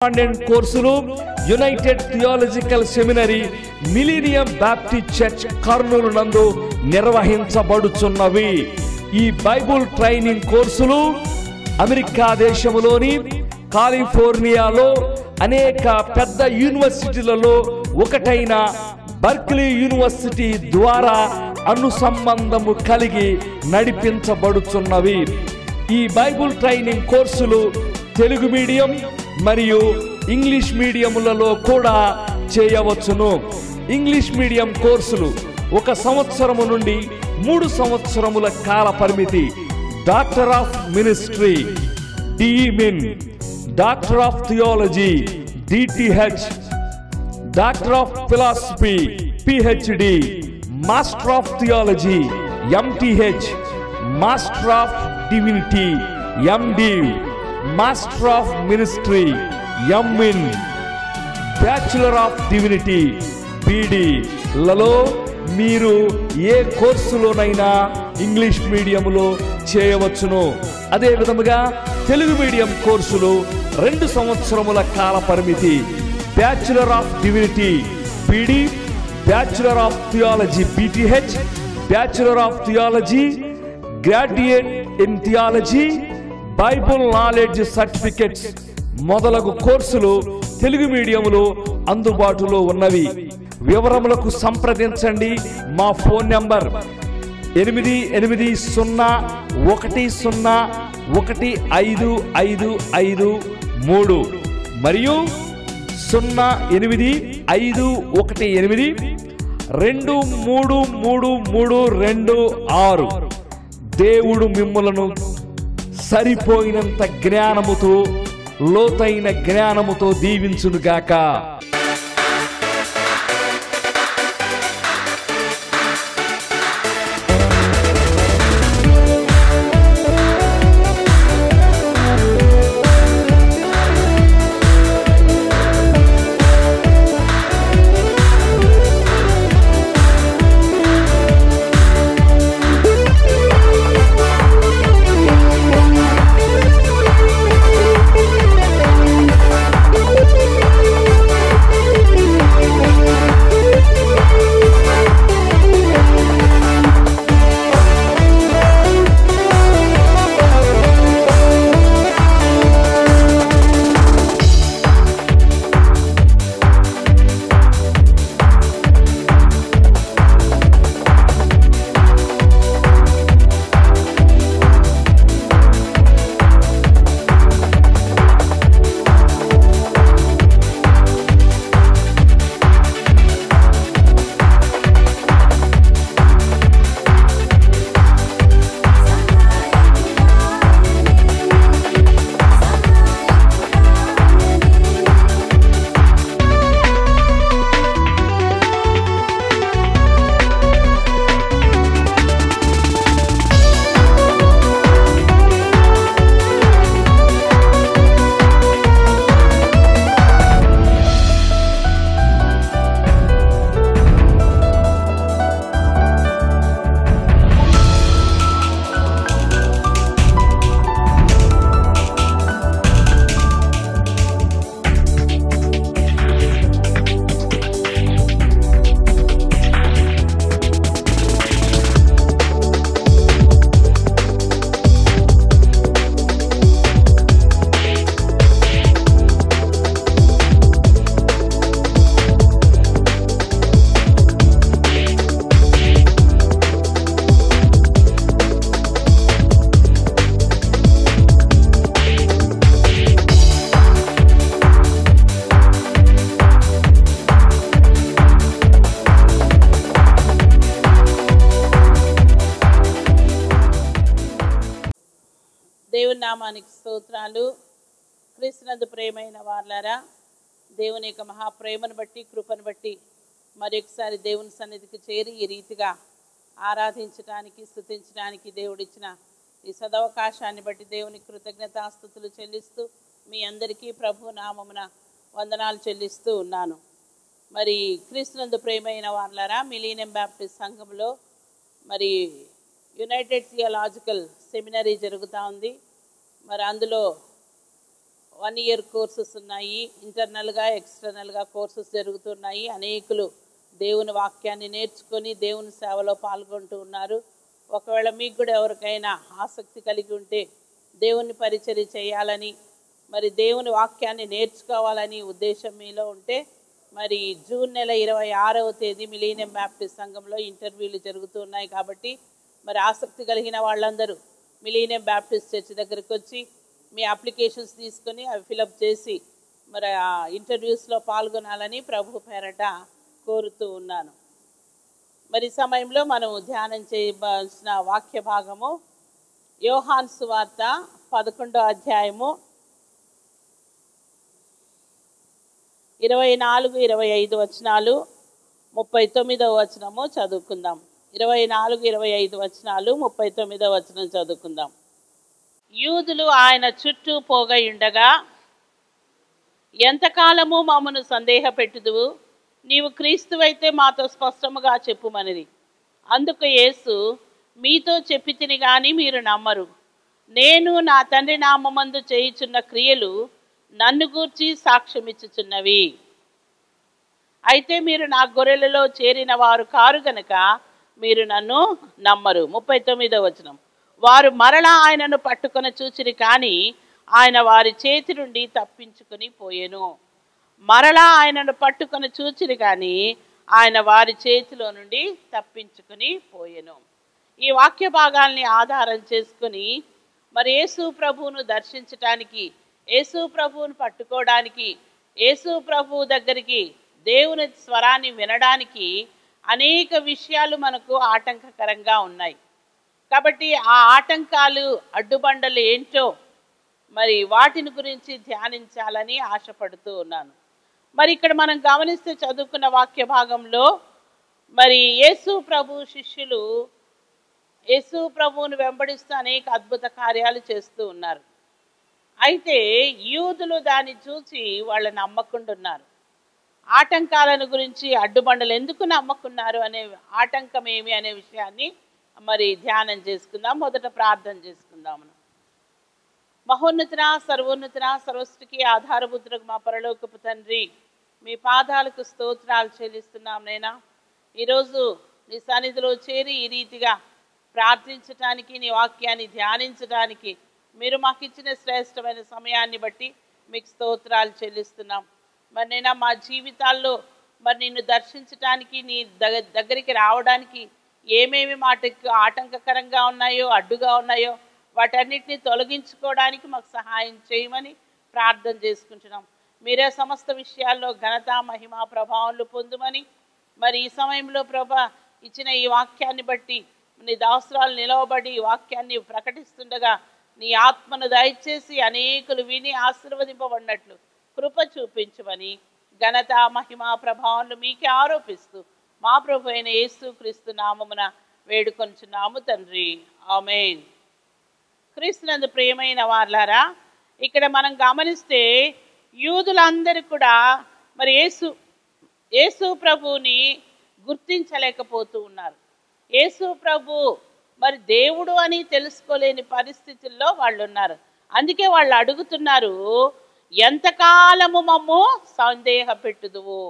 correspondent కోర్సులు united theological seminary millennium Baptist church Kurnool నందు నిర్వహించబడుచున్నవి ఈ బైబుల్ ట్రైనింగ్ కోర్సులు అమెరికా దేశములోని కాలిఫోర్నియాలో అనేక పెద్ద యూనివర్సిటీలలో ఒకటైన బర్క్లీ యూనివర్సిటీ ద్వారా అనుసంబంధము కలిగి నడిపించబడుచున్నవి ఈ బైబుల్ ట్రైనింగ్ కోర్సులు తెలుగు మీడియం మరియు ఇంగ్లీష్ మీడియములలో కూడా చేయవచ్చును ఇంగ్లీష్ మీడియం కోర్సులు ఒక సంవత్సరము నుండి మూడు సంవత్సరముల కాల పరిమితి doctor of ministry DMin doctor of theology DTh doctor of philosophy PhD master of theology MTh master of divinity MD master of ministry MMin bachelor of divinity BD లలో మీరు ఏ కోర్సులోనైనా ఇంగ్లీష్ మీడియంలో చేయవచ్చును అదే విధముగా తెలుగు మీడియం కోర్సులు రెండు సంవత్సరముల కాల పరిమితి bachelor of divinity BD bachelor of theology BTh bachelor of theology graduate in theology Bible knowledge certificates మొదలగు కోర్సులు తెలుగు మీడియంలో అందుబాటులో ఉన్నవి వివరములకు సంప్రదించండి మా ఫోన్ నంబర్ ఎనిమిది ఎనిమిది సున్నా ఒకటి సున్నా ఒకటి ఐదు ఐదు ఐదు మూడు మరియు సున్నా ఎనిమిది ఐదు ఒకటి ఎనిమిది రెండు మూడు మూడు మూడు రెండు ఆరు దేవుడు మిమ్ములను సరిపోయినంత జ్ఞానముతో లోతైన జ్ఞానముతో దీవించునుగాక దేవుని నామానికి స్తోత్రాలు క్రీస్తునందు ప్రేమైన వాళ్ళారా దేవుని యొక్క మహాప్రేమను బట్టి కృపను బట్టి మరి ఒకసారి దేవుని సన్నిధికి చేరి ఈ రీతిగా ఆరాధించడానికి స్తుతించడానికి దేవుడిచ్చిన ఈ సదవకాశాన్ని బట్టి దేవుని కృతజ్ఞతాస్థుతులు చెల్లిస్తూ మీ అందరికీ ప్రభు నామమున వందనాలు చెల్లిస్తూ ఉన్నాను మరి క్రీస్తునందు ప్రేమైన వాళ్ళారా మిలీనియం బ్యాప్టిస్ట్ సంఘంలో మరి యునైటెడ్ థియలాజికల్ సెమినరీ జరుగుతూ ఉంది మరి అందులో వన్ ఇయర్ కోర్సెస్ ఉన్నాయి ఇంటర్నల్గా ఎక్స్టర్నల్గా కోర్సెస్ జరుగుతున్నాయి అనేకులు దేవుని వాక్యాన్ని నేర్చుకొని దేవుని సేవలో పాల్గొంటూ ఉన్నారు ఒకవేళ మీకు కూడా ఎవరికైనా ఆసక్తి కలిగి ఉంటే దేవుని పరిచర్య చేయాలని మరి దేవుని వాక్యాన్ని నేర్చుకోవాలని ఉద్దేశం మీలో ఉంటే మరి జూన్ నెల ఇరవై ఆరవ తేదీ మిలీనియం బ్యాప్టిస్ట్ సంఘంలో ఇంటర్వ్యూలు జరుగుతున్నాయి కాబట్టి మరి ఆసక్తి కలిగిన వాళ్ళందరూ మిలీనియం బ్యాప్టిస్ట్ చర్చ్ దగ్గరికి వచ్చి మీ అప్లికేషన్స్ తీసుకొని అవి ఫిలప్ చేసి మరి ఆ ఇంటర్వ్యూస్లో పాల్గొనాలని ప్రభు పేరట కోరుతూ ఉన్నాను మరి ఈ సమయంలో మనం ధ్యానం చేయవలసిన వాక్య భాగము యోహాన్ సువార్త పదకొండో అధ్యాయము ఇరవై నాలుగు ఇరవై ఐదు వచనాలు ముప్పై తొమ్మిదవ వచనము చదువుకుందాం ఇరవై నాలుగు ఇరవై ఐదు వచనాలు ముప్పై తొమ్మిదవ వచనం చదువుకుందాం యూదులు ఆయన చుట్టూ పోగయుండగా ఎంతకాలము మమ్మను సందేహపెట్టుదువు నీవు క్రీస్తువైతే మాతో స్పష్టముగా చెప్పుమనిది అందుకు యేసు మీతో చెప్పి తిని గాని మీరు నమ్మరు నేను నా తండ్రి నామమందు చేయుచున్న క్రియలు నన్ను గూర్చి సాక్ష్యమిచ్చుచున్నవి అయితే మీరు నా గొర్రెలలో చేరిన వారు కారు గనక మీరు నన్ను నమ్మరు ముప్పై తొమ్మిదో వచనం వారు మరలా ఆయనను పట్టుకొని చూచిరి కానీ ఆయన వారి చేతి నుండి తప్పించుకొని పోయెను మరలా ఆయనను పట్టుకొని చూచిరి కానీ ఆయన వారి చేతిలో నుండి తప్పించుకొని పోయెను ఈ వాక్య భాగాల్ని ఆధారం చేసుకుని మరి యేసు ప్రభువును దర్శించటానికి యేసు ప్రభువును పట్టుకోవడానికి యేసు ప్రభువు దగ్గరికి దేవుని స్వరాన్ని వినడానికి అనేక విషయాలు మనకు ఆటంకకరంగా ఉన్నాయి కాబట్టి ఆ ఆటంకాలు అడ్డుబండలు ఏంటో మరి వాటిని గురించి ధ్యానించాలని ఆశపడుతూ ఉన్నాను మరి ఇక్కడ మనం గమనిస్తే చదువుకున్న వాక్య భాగంలో మరి యేసు ప్రభు శిష్యులు యేసు ప్రభువును వెంబడిస్తూ అనేక అద్భుత కార్యాలు చేస్తూ ఉన్నారు అయితే యూదులు దాన్ని చూసి వాళ్ళు నమ్మకుండా ఉన్నారు ఆటంకాలను గురించి అడ్డుబండలు ఎందుకు నమ్మకున్నారు అనే ఆటంకం ఏమి అనే విషయాన్ని మరి ధ్యానం చేసుకుందాం మొదట ప్రార్థన చేసుకుందాం మనం మహోన్నతున సర్వోన్నతున సర్వసృష్టికి ఆధారభూతులకు మా పరలోకపు తండ్రి మీ పాదాలకు స్తోత్రాలు చెల్లిస్తున్నాం నైనా ఈరోజు నీ సన్నిధిలో చేరి ఈ రీతిగా ప్రార్థించటానికి నీ వాక్యాన్ని ధ్యానించడానికి మీరు మాకు ఇచ్చిన శ్రేష్టమైన సమయాన్ని బట్టి మీకు స్తోత్రాలు చెల్లిస్తున్నాం మరి నేను మా జీవితాల్లో మరి నిన్ను దర్శించటానికి నీ దగ్గ దగ్గరికి రావడానికి ఏమేమి మాటకు ఆటంకకరంగా ఉన్నాయో అడ్డుగా ఉన్నాయో వాటన్నిటిని తొలగించుకోవడానికి మాకు సహాయం చేయమని ప్రార్థన చేసుకుంటున్నాం మీరే సమస్త విషయాల్లో ఘనత మహిమ ప్రభావాలు పొందుమని మరి ఈ సమయంలో ప్రభ ఇచ్చిన ఈ వాక్యాన్ని బట్టి నీ దాసరాలు నిలవబడి ఈ వాక్యాన్ని ప్రకటిస్తుండగా నీ ఆత్మను దయచేసి అనేకులు విని ఆశీర్వదింపబడినట్లు కృప చూపించమని ఘనత మహిమ ప్రభావాలు మీకే ఆరోపిస్తూ మా ప్రభు అయిన యేసు క్రీస్తు నామమున వేడుకొంచున్నాము తండ్రి ఆమెన్ క్రీస్తునందు ప్రియమైన వాళ్ళారా ఇక్కడ మనం గమనిస్తే యూదులందరూ కూడా మరి యేసు యేసు ప్రభుని గుర్తించలేకపోతూ ఉన్నారు యేసు ప్రభు మరి దేవుడు అని తెలుసుకోలేని పరిస్థితుల్లో వాళ్ళు ఉన్నారు అందుకే వాళ్ళు అడుగుతున్నారు ఎంతకాలము మమ్ము సందేహ పెట్టుదువు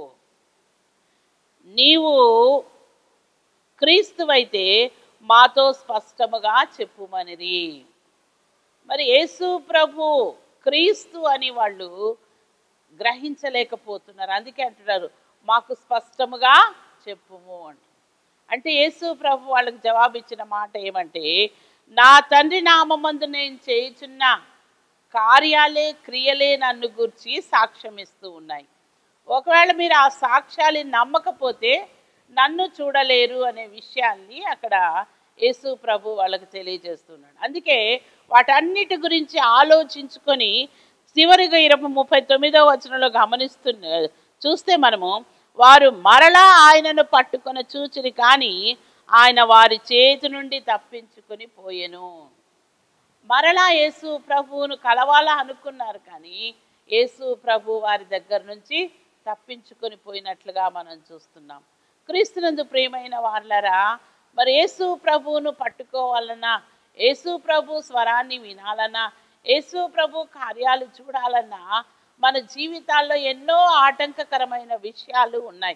నీవు క్రీస్తువైతే మాతో స్పష్టముగా చెప్పుమనిది మరి యేసు ప్రభు క్రీస్తు అని వాళ్ళు గ్రహించలేకపోతున్నారు అందుకే అంటున్నారు మాకు స్పష్టముగా చెప్పుము అంట అంటే యేసు ప్రభు వాళ్ళకి జవాబిచ్చిన మాట ఏమంటే నా తండ్రి నామందు నేను చేయుచున్న కార్యాలే క్రియలే నన్ను గురించి సాక్ష్యం ఇస్తూ ఉన్నాయి ఒకవేళ మీరు ఆ సాక్ష్యాలు నమ్మకపోతే నన్ను చూడలేరు అనే విషయాన్ని అక్కడ యేసు ప్రభు వాళ్ళకి తెలియజేస్తున్నాడు అందుకే వాటన్నిటి గురించి ఆలోచించుకొని చివరిగా ఇరవై ముప్పై తొమ్మిదో వచనంలో గమనిస్తున్న చూస్తే మనము వారు మరలా ఆయనను పట్టుకొని చూచిరి కానీ ఆయన వారి చేతి నుండి తప్పించుకొని పోయెను మరలా యేసు ప్రభువును కలవాలా అనుకున్నారు కానీ యేసు ప్రభు వారి దగ్గర నుంచి తప్పించుకొని పోయినట్లుగా మనం చూస్తున్నాం క్రీస్తునందు ప్రియమైన వాళ్ళరా మరి యేసు ప్రభువును పట్టుకోవాలన్నా యేసు ప్రభు స్వరాన్ని వినాలన్నా యేసు ప్రభు కార్యాలు చూడాలన్నా మన జీవితాల్లో ఎన్నో ఆటంకకరమైన విషయాలు ఉన్నాయి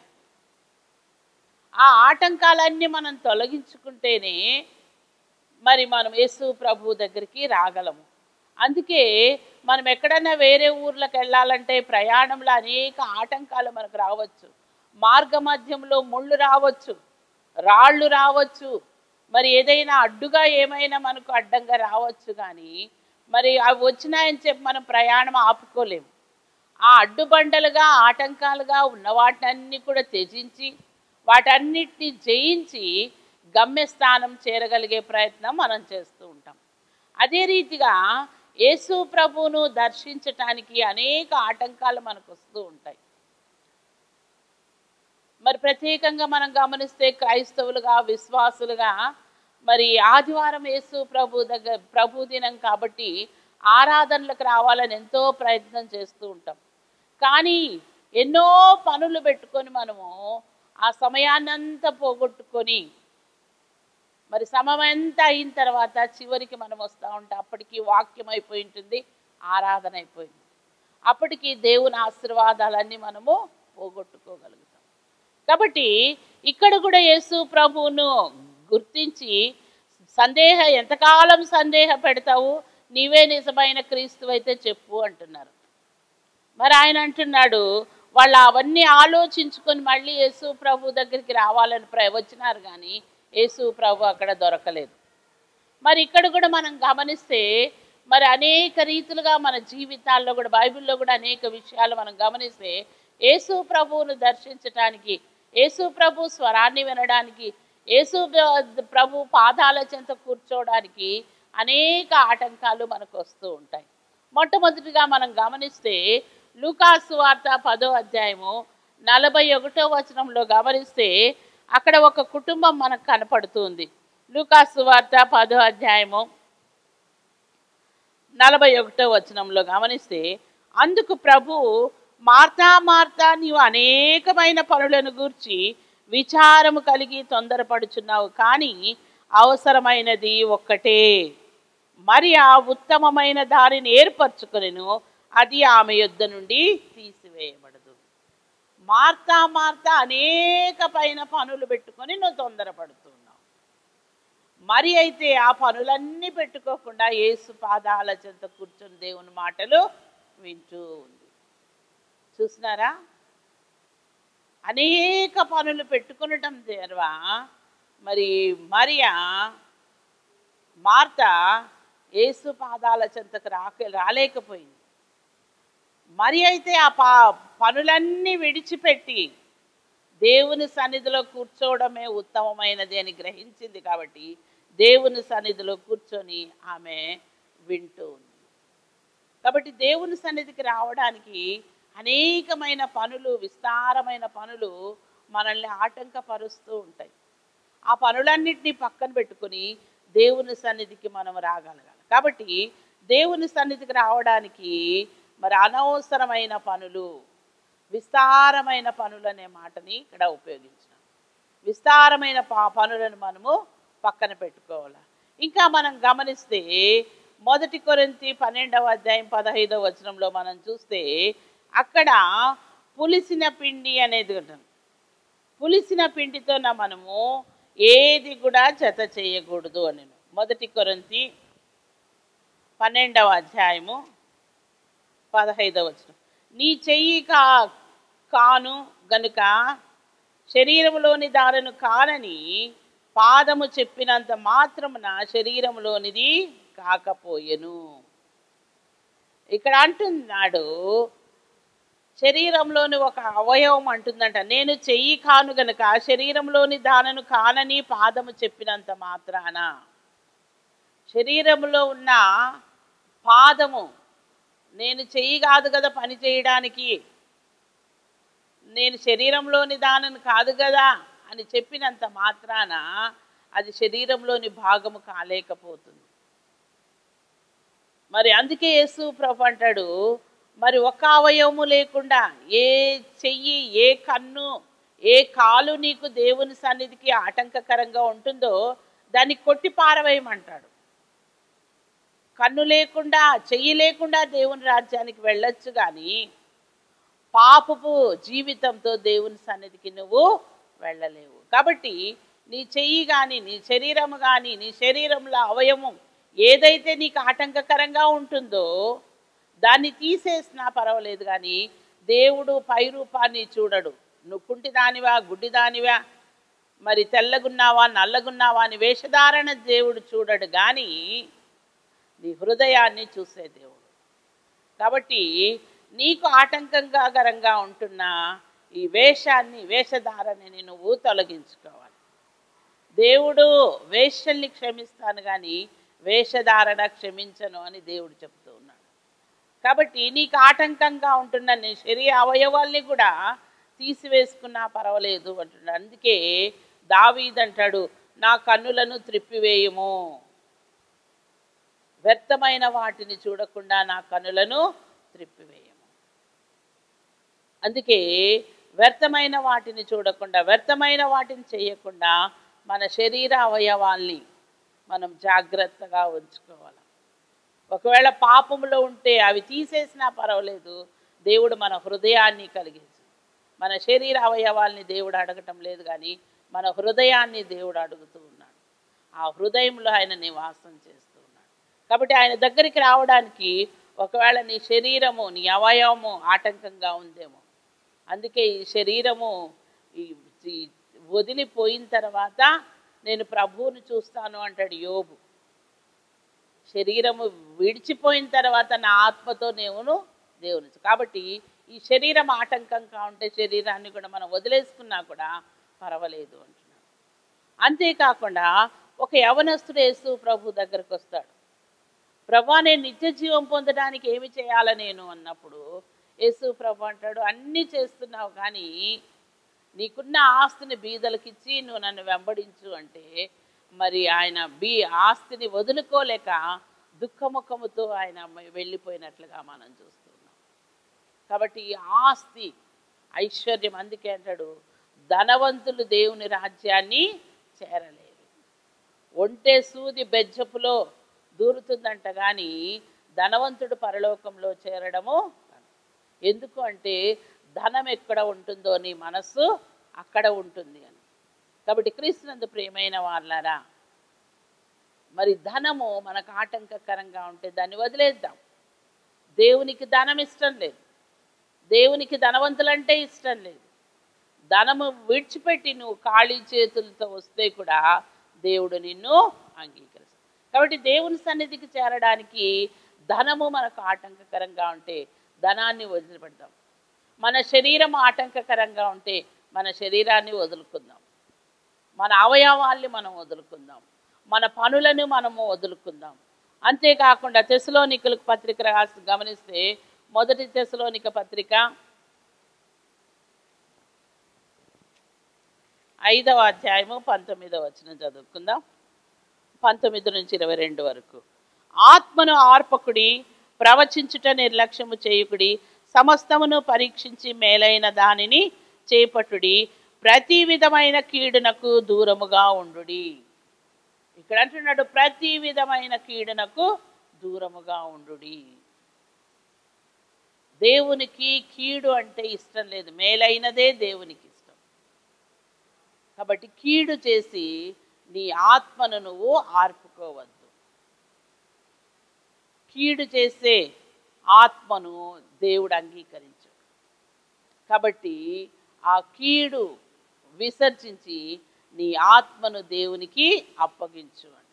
ఆ ఆటంకాలన్నీ మనం తొలగించుకుంటేనే మరి మనం యేసు ప్రభు దగ్గరికి రాగలము అందుకే మనం ఎక్కడైనా వేరే ఊర్లకు వెళ్ళాలంటే ప్రయాణంలో అనేక ఆటంకాలు మనకు రావచ్చు మార్గ మధ్యంలో ముళ్ళు రావచ్చు రాళ్ళు రావచ్చు మరి ఏదైనా అడ్డుగా ఏమైనా మనకు అడ్డంగా రావచ్చు కానీ మరి అవి వచ్చినాయని చెప్పి మనం ప్రయాణం ఆపుకోలేము ఆ అడ్డుబండలుగా ఆటంకాలుగా ఉన్న వాటన్ని కూడా త్యజించి వాటన్నిటిని జయించి గమ్యస్థానం చేరగలిగే ప్రయత్నం మనం చేస్తూ ఉంటాం అదే రీతిగా యేసు ప్రభువును దర్శించటానికి అనేక ఆటంకాలు మనకు వస్తూ ఉంటాయి మరి ప్రత్యేకంగా మనం గమనిస్తే క్రైస్తవులుగా విశ్వాసులుగా మరి ఆదివారం యేసు ప్రభు దగ్గర ప్రభు దినం కాబట్టి ఆరాధనలకు రావాలని ఎంతో ప్రయత్నం చేస్తూ ఉంటాం కానీ ఎన్నో పనులు పెట్టుకొని మనము ఆ సమయాన్నంతా పోగొట్టుకొని మరి సమయమంతా అయిన తర్వాత చివరికి మనం వస్తూ ఉంటాం అప్పటికి వాక్యం అయిపోయి ఉంటుంది ఆరాధన అయిపోయింది అప్పటికి దేవుని ఆశీర్వాదాలన్నీ మనము పోగొట్టుకోగలుగుతాం కాబట్టి ఇక్కడ కూడా యేసు ప్రభువును గుర్తించి సందేహ ఎంతకాలం సందేహ పెడతావు నీవే నిజమైన క్రీస్తు అయితే చెప్పు అంటున్నారు మరి ఆయన అంటున్నాడు వాళ్ళు అవన్నీ ఆలోచించుకొని మళ్ళీ యేసు ప్రభు దగ్గరికి రావాలని ప్ర వచ్చినారు కానీ యేసు ప్రభు అక్కడ దొరకలేదు మరి ఇక్కడ కూడా మనం గమనిస్తే మరి అనేక రీతులుగా మన జీవితాల్లో కూడా బైబిల్లో కూడా అనేక విషయాలు మనం గమనిస్తే యేసు ప్రభువును దర్శించటానికి యేసు ప్రభు స్వరాన్ని వినడానికి యేసు ప్ర- ప్రభు పాదాల చెంత కూర్చోవడానికి అనేక ఆటంకాలు మనకు వస్తూ ఉంటాయి మొట్టమొదటిగా మనం గమనిస్తే లూకాసు వార్త పదో అధ్యాయము నలభై ఒకటో వచనంలో గమనిస్తే అక్కడ ఒక కుటుంబం మనకు కనపడుతుంది లూకాసు వార్త పదో అధ్యాయము నలభై ఒకటో వచనంలో గమనిస్తే అందుకు ప్రభు మార్తా మార్తా నీవు అనేకమైన పనులను గూర్చి విచారము కలిగి తొందరపడుచున్నావు కానీ అవసరమైనది ఒక్కటే మరి ఆ ఉత్తమమైన దారిని ఏర్పరచుకొనెను అది ఆమె యొద్ద నుండి తీసివేయబడదు మార్తా మార్తా అనేక పైన పనులు పెట్టుకొని నువ్వు తొందరపడుతున్నావు మరి అయితే ఆ పనులన్నీ పెట్టుకోకుండా యేసు పాదాల చెంత కూర్చొని దేవుని మాటలు వింటూ ఉంది చూసినారా అనేక పనులు పెట్టుకునటం దేర్వా మరి మరియా మార్త యేసు పాదాల చెంతకు రాక రాలేకపోయింది మరి అయితే ఆ పా పనులన్నీ విడిచిపెట్టి దేవుని సన్నిధిలో కూర్చోవడమే ఉత్తమమైనది అని గ్రహించింది కాబట్టి దేవుని సన్నిధిలో కూర్చొని ఆమె వింటూ ఉంది కాబట్టి దేవుని సన్నిధికి రావడానికి అనేకమైన పనులు విస్తారమైన పనులు మనల్ని ఆటంకపరుస్తూ ఉంటాయి ఆ పనులన్నింటినీ పక్కన పెట్టుకొని దేవుని సన్నిధికి మనం రాగలగాలి కాబట్టి దేవుని సన్నిధికి రావడానికి మరి అనవసరమైన పనులు విస్తారమైన పనులు అనే మాటని ఇక్కడ ఉపయోగించినాం విస్తారమైన పా పనులను మనము పక్కన పెట్టుకోవాలి ఇంకా మనం గమనిస్తే మొదటి కొరింతి పన్నెండవ అధ్యాయం పదహైదవ వచనంలో మనం చూస్తే అక్కడ పులిసిన పిండి అనేది ఉంటుంది పులిసిన పిండితో మనము ఏది కూడా జత చేయకూడదు అని మొదటి కొరింతి పన్నెండవ అధ్యాయము పదహైదవ వచనం నీ చెయ్యి కా కాను గనుక శరీరములోని దారును కానని పాదము చెప్పినంత మాత్రమున శరీరములోనిది కాకపోయెను ఇక్కడ అంటున్నాడు శరీరంలోని ఒక అవయవం అంటుందంట నేను చెయ్యి కాను గనుక శరీరంలోని దానను కానని పాదము చెప్పినంత మాత్రాన శరీరంలో ఉన్న పాదము నేను చెయ్యి కాదు కదా పని చేయడానికి నేను శరీరంలోని దానను కాదు కదా అని చెప్పినంత మాత్రాన అది శరీరంలోని భాగము కాలేకపోతుంది మరి అందుకే యేసు ప్రభు అంటాడు మరి ఒక అవయవము లేకుండా ఏ చెయ్యి ఏ కన్ను ఏ కాలు నీకు దేవుని సన్నిధికి ఆటంకకరంగా ఉంటుందో దాన్ని కొట్టి పారవేయమంటాడు కన్ను లేకుండా చెయ్యి లేకుండా దేవుని రాజ్యానికి వెళ్ళొచ్చు కానీ పాపపు జీవితంతో దేవుని సన్నిధికి నువ్వు వెళ్ళలేవు కాబట్టి నీ చెయ్యి కానీ నీ శరీరము కానీ నీ శరీరంలో అవయవం ఏదైతే నీకు ఆటంకకరంగా ఉంటుందో దాన్ని తీసేసినా పర్వాలేదు కానీ దేవుడు పై రూపాన్ని చూడడు నువ్వు కుంటి దానివా గుడ్డి దానివా మరి తెల్లగున్నావా నల్లగున్నావా అని వేషధారణ దేవుడు చూడడు కానీ నీ హృదయాన్ని చూసే దేవుడు కాబట్టి నీకు ఆటంకంగా గరంగా ఉంటున్న ఈ వేషాన్ని వేషధారణని నువ్వు తొలగించుకోవాలి దేవుడు వేషల్ని క్షమిస్తాను కానీ వేషధారణ క్షమించను అని దేవుడు చెప్తూ ఉన్నాడు కాబట్టి నీకు ఆటంకంగా ఉంటున్న నీ శరీర అవయవాల్ని కూడా తీసివేసుకున్నా పర్వాలేదు అంటున్నాడు అందుకే దావీదంటాడు నా కన్నులను త్రిప్పివేయము వ్యర్థమైన వాటిని చూడకుండా నా కనులను త్రిప్పివేయము అందుకే వ్యర్థమైన వాటిని చూడకుండా వ్యర్థమైన వాటిని చేయకుండా మన శరీర అవయవాల్ని మనం జాగ్రత్తగా ఉంచుకోవాలి ఒకవేళ పాపములో ఉంటే అవి తీసేసినా పర్వాలేదు దేవుడు మన హృదయాన్ని కలిగించు మన శరీర అవయవాల్ని దేవుడు అడగటం లేదు కానీ మన హృదయాన్ని దేవుడు అడుగుతూ ఉన్నాడు ఆ హృదయంలో ఆయన నివాసం చేస్తూ ఉన్నాడు కాబట్టి ఆయన దగ్గరికి రావడానికి ఒకవేళ నీ శరీరము నీ అవయవము ఆటంకంగా ఉందేమో అందుకే ఈ శరీరము ఈ ఈ వదిలిపోయిన తర్వాత నేను ప్రభువుని చూస్తాను అంటాడు యోబు శరీరము విడిచిపోయిన తర్వాత నా ఆత్మతో నేను దేవుని చూ- కాబట్టి ఈ శరీరం ఆటంకంగా ఉంటే శరీరాన్ని కూడా మనం వదిలేసుకున్నా కూడా పర్వాలేదు అంటున్నాడు అంతేకాకుండా ఒక యవనస్తుడు యేసు ప్రభు దగ్గరకు వస్తాడు ప్రభా నేను నిత్య జీవం పొందడానికి ఏమి చేయాల నేను అన్నప్పుడు యేసు ప్రభు అంటాడు అన్నీ చేస్తున్నావు కానీ నీకున్న ఆస్తిని బీదలకిచ్చి నువ్వు నన్ను వెంబడించు అంటే మరి ఆయన బీ ఆస్తిని వదులుకోలేక దుఃఖముఖముతో ఆయన వెళ్ళిపోయినట్లుగా మనం చూస్తున్నాం కాబట్టి ఈ ఆస్తి ఐశ్వర్యం అందుకే అంటాడు ధనవంతులు దేవుని రాజ్యాన్ని చేరలేరు ఒంటే సూది బెజ్జపులో దూరుతుందంట కానీ ధనవంతుడు పరలోకంలో చేరడము ఎందుకు అంటే ధనం ఎక్కడ ఉంటుందో నీ మనస్సు అక్కడ ఉంటుంది అని కాబట్టి క్రీస్తునందు ప్రియమైన వాళ్ళారా మరి ధనము మనకు ఆటంకకరంగా ఉంటే దాన్ని వదిలేద్దాం దేవునికి ధనం ఇష్టం లేదు దేవునికి ధనవంతులంటే ఇష్టం లేదు ధనము విడిచిపెట్టి నువ్వు ఖాళీ చేతులతో వస్తే కూడా దేవుడు నిన్ను అంగీకరిస్తాడు కాబట్టి దేవుని సన్నిధికి చేరడానికి ధనము మనకు ఆటంకకరంగా ఉంటే ధనాన్ని వదిలిపెడదాం మన శరీరం ఆటంకకరంగా ఉంటే మన శరీరాన్ని వదులుకుందాం మన అవయవాల్ని మనం వదులుకుందాం మన పనులను మనము వదులుకుందాం అంతేకాకుండా తెసలోనికలకు పత్రిక రాసి గమనిస్తే మొదటి తెసలోనిక పత్రిక ఐదవ అధ్యాయము పంతొమ్మిదవ వచ్చిన చదువుకుందాం పంతొమ్మిది నుంచి ఇరవై రెండు వరకు ఆత్మను ఆర్పకుడి ప్రవచించుట నిర్లక్ష్యము చేయుకుడి సమస్తమును పరీక్షించి మేలైన దానిని చేపట్టుడి ప్రతి విధమైన కీడునకు దూరముగా ఉండుడి ఇక్కడ అంటున్నాడు ప్రతి విధమైన కీడునకు దూరముగా ఉండుడి దేవునికి కీడు అంటే ఇష్టం లేదు మేలైనదే దేవునికి ఇష్టం కాబట్టి కీడు చేసి నీ ఆత్మను నువ్వు ఆర్పుకోవద్దు కీడు చేసే ఆత్మను దేవుడు అంగీకరించు కాబట్టి ఆ కీడు విసర్జించి నీ ఆత్మను దేవునికి అప్పగించు అని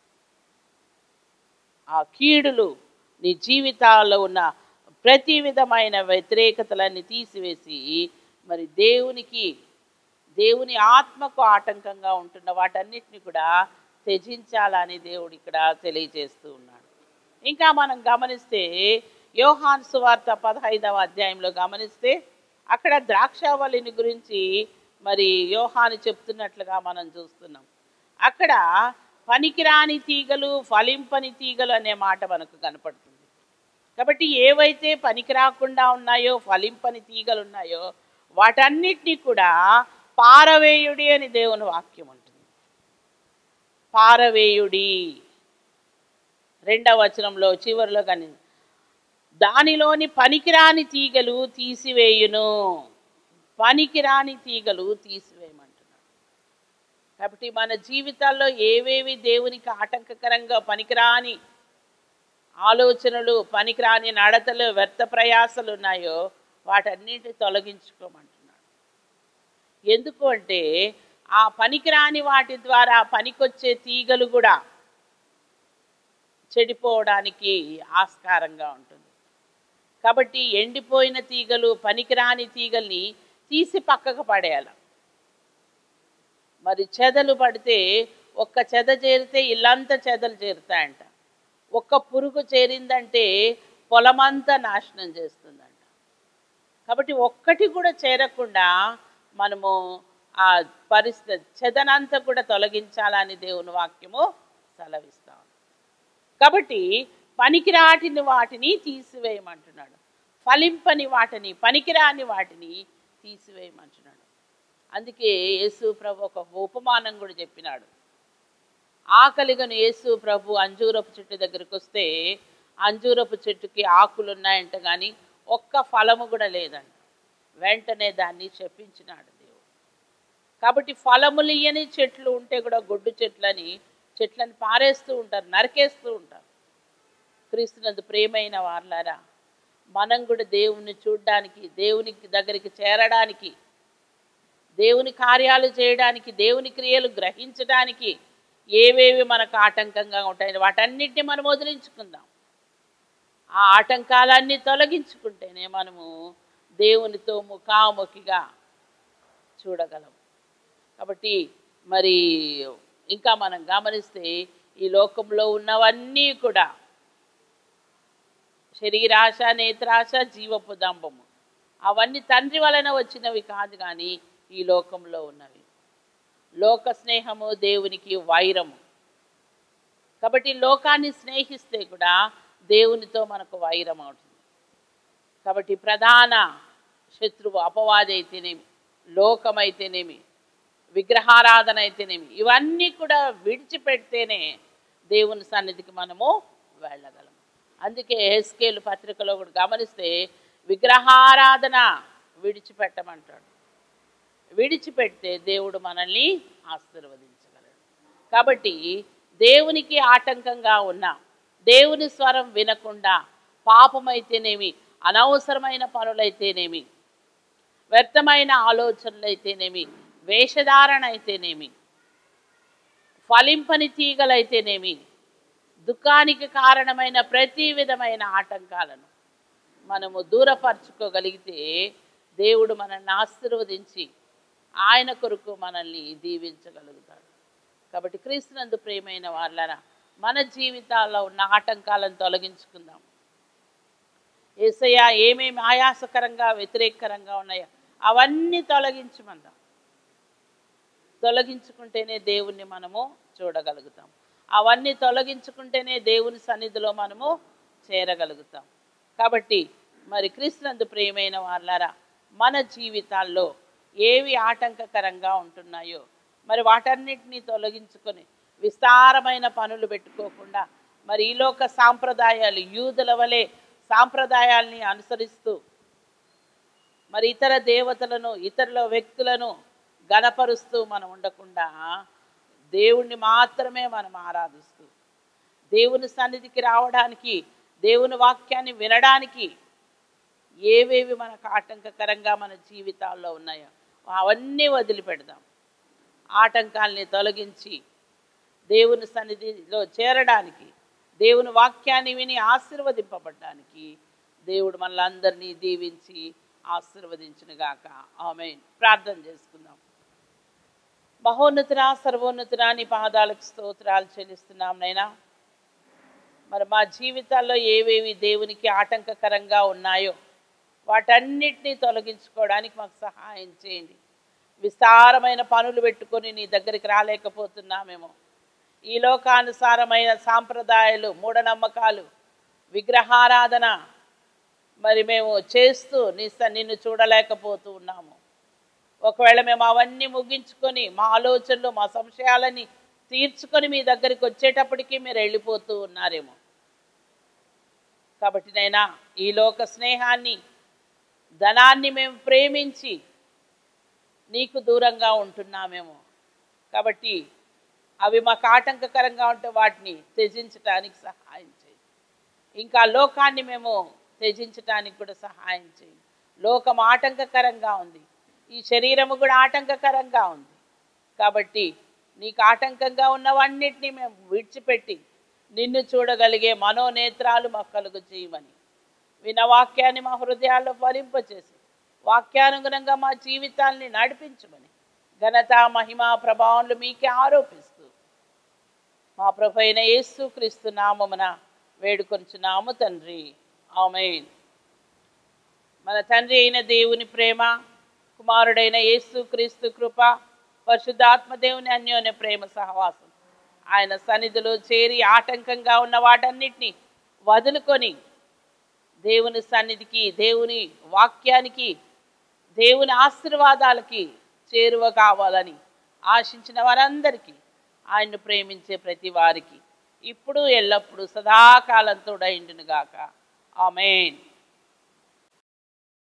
ఆ కీడులు నీ జీవితాల్లో ఉన్న ప్రతి విధమైన వ్యతిరేకతలన్నీ తీసివేసి మరి దేవునికి దేవుని ఆత్మకు ఆటంకంగా ఉంటున్న వాటన్నిటిని కూడా త్యజించాలని దేవుడు ఇక్కడ తెలియజేస్తూ ఉన్నాడు ఇంకా మనం గమనిస్తే యోహాన్ సువార్త పదహైదవ అధ్యాయంలో గమనిస్తే అక్కడ ద్రాక్షావళిని గురించి మరి యోహాను చెప్తున్నట్లుగా మనం చూస్తున్నాం అక్కడ పనికిరాని తీగలు ఫలింపని తీగలు అనే మాట మనకు కనపడుతుంది కాబట్టి ఏవైతే పనికి రాకుండా ఉన్నాయో ఫలింపని తీగలు ఉన్నాయో వాటన్నిటినీ కూడా పారవేయుడి అని దేవుని వాక్యం ఉంటుంది పారవేయుడి రెండవ వచనంలో చివరిలో కానీ దానిలోని పనికిరాని తీగలు తీసివేయును పనికిరాని తీగలు తీసివేయమంటున్నాడు కాబట్టి మన జీవితాల్లో ఏవేవి దేవునికి ఆటంకకరంగా పనికిరాని ఆలోచనలు పనికిరాని నడతలు వ్యర్థ ప్రయాసలు ఉన్నాయో వాటన్నిటి తొలగించుకోమంటున్నాడు ఎందుకు అంటే ఆ పనికిరాని వాటి ద్వారా పనికొచ్చే తీగలు కూడా చెడిపోవడానికి ఆస్కారంగా ఉంటుంది కాబట్టి ఎండిపోయిన తీగలు పనికిరాని తీగల్ని తీసి పక్కకు పడేయాలి మరి చెదలు పడితే ఒక్క చెద చేరితే ఇల్లంతా చెదలు చేరుతాయంట ఒక్క పురుగు చేరిందంటే పొలమంతా నాశనం చేస్తుందంట కాబట్టి ఒక్కటి కూడా చేరకుండా మనము ఆ పరిస్థితి చెదనంతా కూడా తొలగించాలని దేవుని వాక్యము సెలవిస్తాం కాబట్టి పనికిరాటిని వాటిని తీసివేయమంటున్నాడు ఫలింపని వాటిని పనికిరాని వాటిని తీసివేయమంటున్నాడు అందుకే యేసు ప్రభు ఒక ఉపమానం కూడా చెప్పినాడు ఆకలిగను యేసు ప్రభు అంజూరపు చెట్టు దగ్గరికి వస్తే అంజూరపు చెట్టుకి ఆకులు ఉన్నాయంట కానీ ఒక్క ఫలము కూడా లేదంట వెంటనే దాన్ని చెప్పించినాడు దేవుడు కాబట్టి ఫలములు ఇయ్యని చెట్లు ఉంటే కూడా గొడ్డు చెట్లని చెట్లను పారేస్తూ ఉంటారు నరికేస్తూ ఉంటారు క్రీస్తునందు ప్రేమైన వాళ్ళారా మనం కూడా దేవుణ్ణి చూడడానికి దేవునికి దగ్గరికి చేరడానికి దేవుని కార్యాలు చేయడానికి దేవుని క్రియలు గ్రహించడానికి ఏవేవి మనకు ఆటంకంగా ఉంటాయి వాటన్నిటిని మనం వదిలించుకుందాం ఆ ఆటంకాలన్నీ తొలగించుకుంటేనే మనము దేవునితో ముఖాముఖిగా చూడగలం కాబట్టి మరి ఇంకా మనం గమనిస్తే ఈ లోకంలో ఉన్నవన్నీ కూడా శరీరాశ నేత్రాశ జీవపు దంభము అవన్నీ తండ్రి వలన వచ్చినవి కాదు కానీ ఈ లోకంలో ఉన్నవి లోక స్నేహము దేవునికి వైరము కాబట్టి లోకాన్ని స్నేహిస్తే కూడా దేవునితో మనకు వైరం అవుతుంది కాబట్టి ప్రధాన శత్రువు అపవాది అయితేనేమి లోకమైతేనేమి విగ్రహారాధన అయితేనేమి ఇవన్నీ కూడా విడిచిపెడితేనే దేవుని సన్నిధికి మనము వెళ్ళగలం అందుకే హెస్కేలు పత్రికలో కూడా గమనిస్తే విగ్రహారాధన విడిచిపెట్టమంటాడు విడిచిపెడితే దేవుడు మనల్ని ఆశీర్వదించగలడు కాబట్టి దేవునికి ఆటంకంగా ఉన్న దేవుని స్వరం వినకుండా పాపమైతేనేమి అనవసరమైన పనులైతేనేమి వ్యర్థమైన ఆలోచనలు అయితేనేమి వేషధారణ అయితేనేమి ఫలింపని తీగలైతేనేమి దుఃఖానికి కారణమైన ప్రతి విధమైన ఆటంకాలను మనము దూరపరచుకోగలిగితే దేవుడు మనల్ని ఆశీర్వదించి ఆయన కొరకు మనల్ని దీవించగలుగుతాడు కాబట్టి క్రీస్తునందు ప్రేమైన వాళ్ళరా మన జీవితాల్లో ఉన్న ఆటంకాలను తొలగించుకుందాం ఏసయ్య ఏమేమి ఆయాసకరంగా వ్యతిరేకరంగా ఉన్నాయో అవన్నీ తొలగించమందాం తొలగించుకుంటేనే దేవుణ్ణి మనము చూడగలుగుతాం అవన్నీ తొలగించుకుంటేనే దేవుని సన్నిధిలో మనము చేరగలుగుతాం కాబట్టి మరి క్రీస్తునందు ప్రియమైన వాళ్ళారా మన జీవితాల్లో ఏవి ఆటంకకరంగా ఉంటున్నాయో మరి వాటన్నిటినీ తొలగించుకొని విస్తారమైన పనులు పెట్టుకోకుండా మరి ఈలోక సాంప్రదాయాలు యూదుల వలె సాంప్రదాయాల్ని అనుసరిస్తూ మరి ఇతర దేవతలను ఇతరుల వ్యక్తులను గణపరుస్తూ మనం ఉండకుండా దేవుణ్ణి మాత్రమే మనం ఆరాధిస్తూ దేవుని సన్నిధికి రావడానికి దేవుని వాక్యాన్ని వినడానికి ఏవేవి మనకు ఆటంకకరంగా మన జీవితాల్లో ఉన్నాయో అవన్నీ వదిలిపెడదాం ఆటంకాల్ని తొలగించి దేవుని సన్నిధిలో చేరడానికి దేవుని వాక్యాన్ని విని ఆశీర్వదింపబడ్డానికి దేవుడు మనలందరినీ దీవించి ఆశీర్వదించునుగాక ఆమె ప్రార్థన చేసుకుందాం మహోన్నతురా సర్వోన్నతురా నీ పాదాలకు స్తోత్రాలు చెల్లిస్తున్నాం నైనా మరి మా జీవితాల్లో ఏవేవి దేవునికి ఆటంకకరంగా ఉన్నాయో వాటన్నిటినీ తొలగించుకోవడానికి మాకు సహాయం చేయండి విస్తారమైన పనులు పెట్టుకొని నీ దగ్గరికి రాలేకపోతున్నామేమో ఈ లోకానుసారమైన సాంప్రదాయాలు మూఢనమ్మకాలు విగ్రహారాధన మరి మేము చేస్తూ నీ స- నిన్ను చూడలేకపోతూ ఉన్నాము ఒకవేళ మేము అవన్నీ ముగించుకొని మా ఆలోచనలు మా సంశయాలని తీర్చుకొని మీ దగ్గరికి వచ్చేటప్పటికి మీరు వెళ్ళిపోతూ ఉన్నారేమో కాబట్టి నైనా ఈ లోక స్నేహాన్ని ధనాన్ని మేము ప్రేమించి నీకు దూరంగా ఉంటున్నామేమో కాబట్టి అవి మాకు ఆటంకకరంగా ఉంటే వాటిని త్యజించటానికి సహాయం చేయి ఇంకా లోకాన్ని మేము త్యజించటానికి కూడా సహాయం చేయి లోకం ఆటంకకరంగా ఉంది ఈ శరీరము కూడా ఆటంకకరంగా ఉంది కాబట్టి నీకు ఆటంకంగా ఉన్నవన్నిటినీ మేము విడిచిపెట్టి నిన్ను చూడగలిగే మనోనేత్రాలు మాకు కలుగు చేయమని విన్న వాక్యాన్ని మా హృదయాల్లో ఫలింపచేసి వాక్యానుగుణంగా మా జీవితాల్ని నడిపించమని ఘనత మహిమ ప్రభావాలు మీకే ఆరోపిస్తూ మా ప్రభు అయిన యేసు క్రీస్తు నామమున వేడుకొంచున్నాము తండ్రి ఆమెన్ మన తండ్రి అయిన దేవుని ప్రేమ కుమారుడైన యేసు క్రీస్తు కృప పరిశుద్ధాత్మ దేవుని అన్యోన్య ప్రేమ సహవాసం ఆయన సన్నిధిలో చేరి ఆటంకంగా ఉన్న వాటన్నిటిని వదులుకొని దేవుని సన్నిధికి దేవుని వాక్యానికి దేవుని ఆశీర్వాదాలకి చేరువ కావాలని ఆశించిన వారందరికీ ఆయన్ను ప్రేమించే ప్రతి వారికి ఇప్పుడు ఎల్లప్పుడూ సదాకాలంతో గాక ఆమెన్